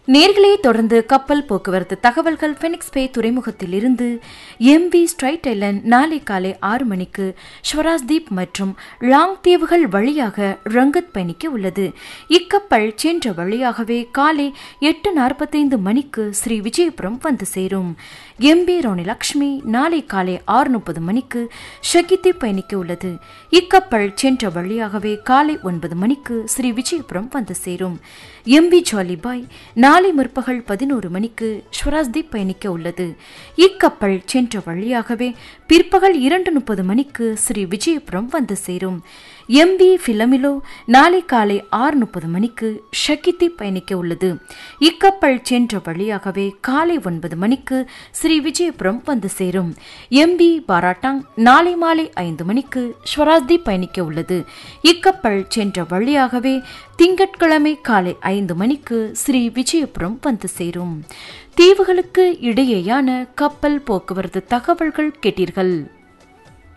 நேர்களே தொடர்ந்து கப்பல் போக்குவரத்து தகவல்கள் ஃபெனிக்ஸ் பே துறைமுகத்தில் இருந்து எம்வி ஸ்ட்ரைட் ஐலண்ட் நாளை காலை ஆறு மணிக்கு ஸ்வராஜ்தீப் மற்றும் லாங் தீவுகள் வழியாக ரங்கத் பயணிக்க உள்ளது இக்கப்பல் சென்ற வழியாகவே காலை எட்டு நாற்பத்தைந்து மணிக்கு ஸ்ரீ விஜயபுரம் வந்து சேரும் எம்பி ரோனி லக்ஷ்மி நாளை காலை ஆறு முப்பது மணிக்கு ஷகித்தி பயணிக்க உள்ளது இக்கப்பல் சென்ற வழியாகவே காலை ஒன்பது மணிக்கு ஸ்ரீ விஜயபுரம் வந்து சேரும் எம்பி ஜாலிபாய் நாளை முற்பகல் பதினோரு மணிக்கு ஸ்வராஜ்தீப் பயணிக்க உள்ளது இக்கப்பல் சென்ற வழியாகவே பிற்பகல் இரண்டு முப்பது மணிக்கு ஸ்ரீ விஜயபுரம் வந்து சேரும் எம்பி பிலமிலோ நாளை காலை ஆறு முப்பது மணிக்கு ஷகித்தி பயணிக்க உள்ளது இக்கப்பல் சென்ற வழியாகவே காலை ஒன்பது மணிக்கு ஸ்ரீ விஜயபுரம் வந்து சேரும் எம்பி பாராட்டாங் நாளை மாலை ஐந்து மணிக்கு ஸ்வராஜ்தீப் பயணிக்க உள்ளது இக்கப்பல் சென்ற வழியாகவே திங்கட்கிழமை காலை ஐந்து மணிக்கு ஸ்ரீ விஜயபுரம் வந்து சேரும் தீவுகளுக்கு இடையேயான கப்பல் போக்குவரத்து தகவல்கள் கேட்டீர்கள்